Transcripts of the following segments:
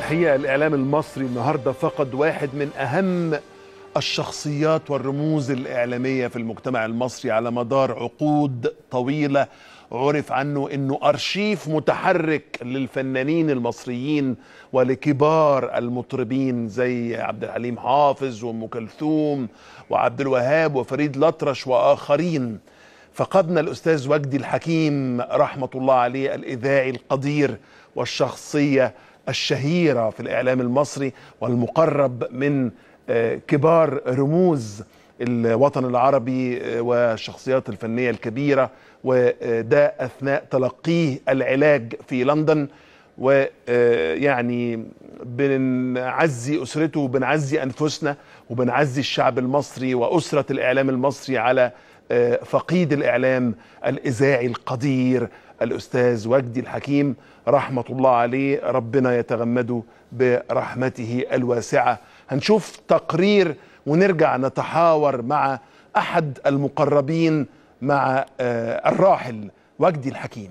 الحقيقة الإعلام المصري النهاردة فقد واحد من أهم الشخصيات والرموز الإعلامية في المجتمع المصري على مدار عقود طويلة عرف عنه أنه أرشيف متحرك للفنانين المصريين ولكبار المطربين زي عبد الحليم حافظ وأم كلثوم وعبد الوهاب وفريد الأطرش وآخرين فقدنا الأستاذ وجدي الحكيم رحمة الله عليه الإذاعي القدير والشخصية الشهيرة في الإعلام المصري والمقرب من آه، كبار رموز الوطن العربي آه، والشخصيات الفنية الكبيرة وده أثناء تلقيه العلاج في لندن ويعني بنعزي أسرته وبنعزي أنفسنا وبنعزي الشعب المصري وأسرة الإعلام المصري على آه، فقيد الإعلام الإذاعي القدير الأستاذ وجدي الحكيم رحمة الله عليه ربنا يتغمده برحمته الواسعة هنشوف تقرير ونرجع نتحاور مع أحد المقربين مع آه، الراحل وجدي الحكيم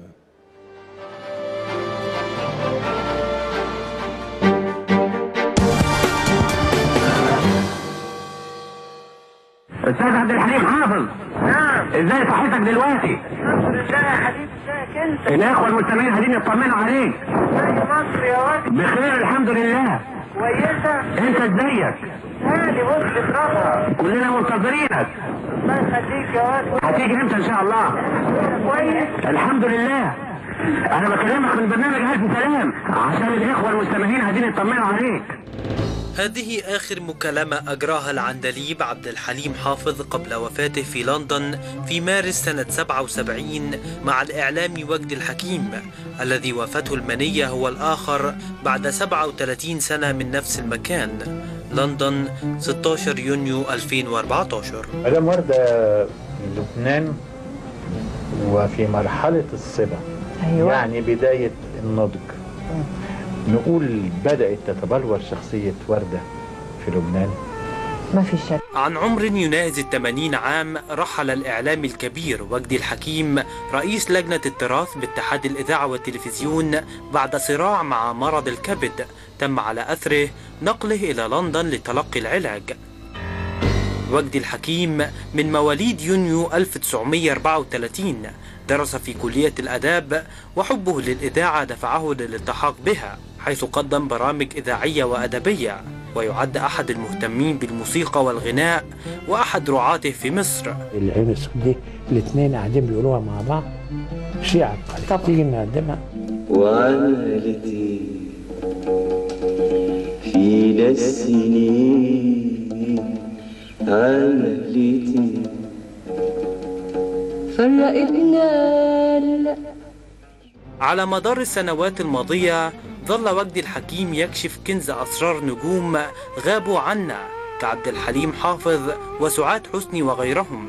استاذ عبد الحليم حافظ نعم ازاي صحتك دلوقتي الحمد لله يا حبيبي ازيك انت الاخوه المستمعين عايزين يطمنوا عليك زي مصر يا واد بخير الحمد لله كويسه انت ازيك هادي وصلت رفع كلنا منتظرينك الله يخليك يا واد هتيجي امتى ان شاء الله كويس الحمد لله انا بكلمك من برنامج الف سلام عشان الاخوه المستمعين عايزين يطمنوا عليك هذه آخر مكالمة أجراها العندليب عبد الحليم حافظ قبل وفاته في لندن في مارس سنة 77 مع الإعلامي وجدي الحكيم الذي وفاته المنية هو الآخر بعد 37 سنة من نفس المكان لندن 16 يونيو 2014 مدام وردة من لبنان وفي مرحلة الصبا أيوة. يعني بداية النضج نقول بدأت تتبلور شخصية وردة في لبنان ما في شك عن عمر يناهز الثمانين عام رحل الإعلامي الكبير وجدي الحكيم رئيس لجنة التراث باتحاد الإذاعة والتلفزيون بعد صراع مع مرض الكبد تم على أثره نقله إلى لندن لتلقي العلاج وجدي الحكيم من مواليد يونيو 1934 درس في كلية الآداب وحبه للإذاعة دفعه للالتحاق بها حيث قدم برامج إذاعية وأدبية ويعد أحد المهتمين بالموسيقى والغناء وأحد رعاته في مصر العين السود دي الاثنين قاعدين بيقولوها مع بعض شيء عبقري طبعا. تيجي نقدمها وعملتي في السنين عملتي فرقتنا على مدار السنوات الماضية ظل وجدي الحكيم يكشف كنز أسرار نجوم غابوا عنا كعبد الحليم حافظ وسعاد حسني وغيرهم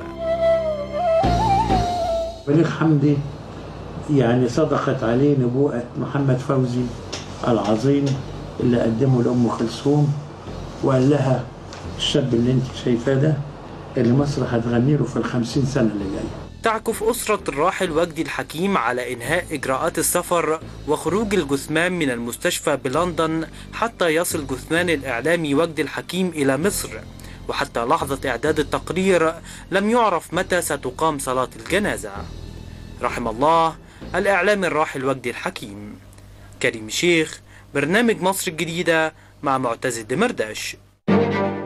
بليغ حمدي يعني صدقت عليه نبوءة محمد فوزي العظيم اللي قدمه لأم كلثوم وقال لها الشاب اللي انت شايفاه ده اللي مصر هتغني له في الخمسين سنة اللي جاية تعكف أسرة الراحل وجدي الحكيم على إنهاء إجراءات السفر وخروج الجثمان من المستشفى بلندن حتى يصل جثمان الإعلامي وجدي الحكيم إلى مصر وحتى لحظة إعداد التقرير لم يعرف متى ستقام صلاة الجنازة رحم الله الإعلامي الراحل وجدي الحكيم كريم شيخ برنامج مصر الجديدة مع معتز الدمرداش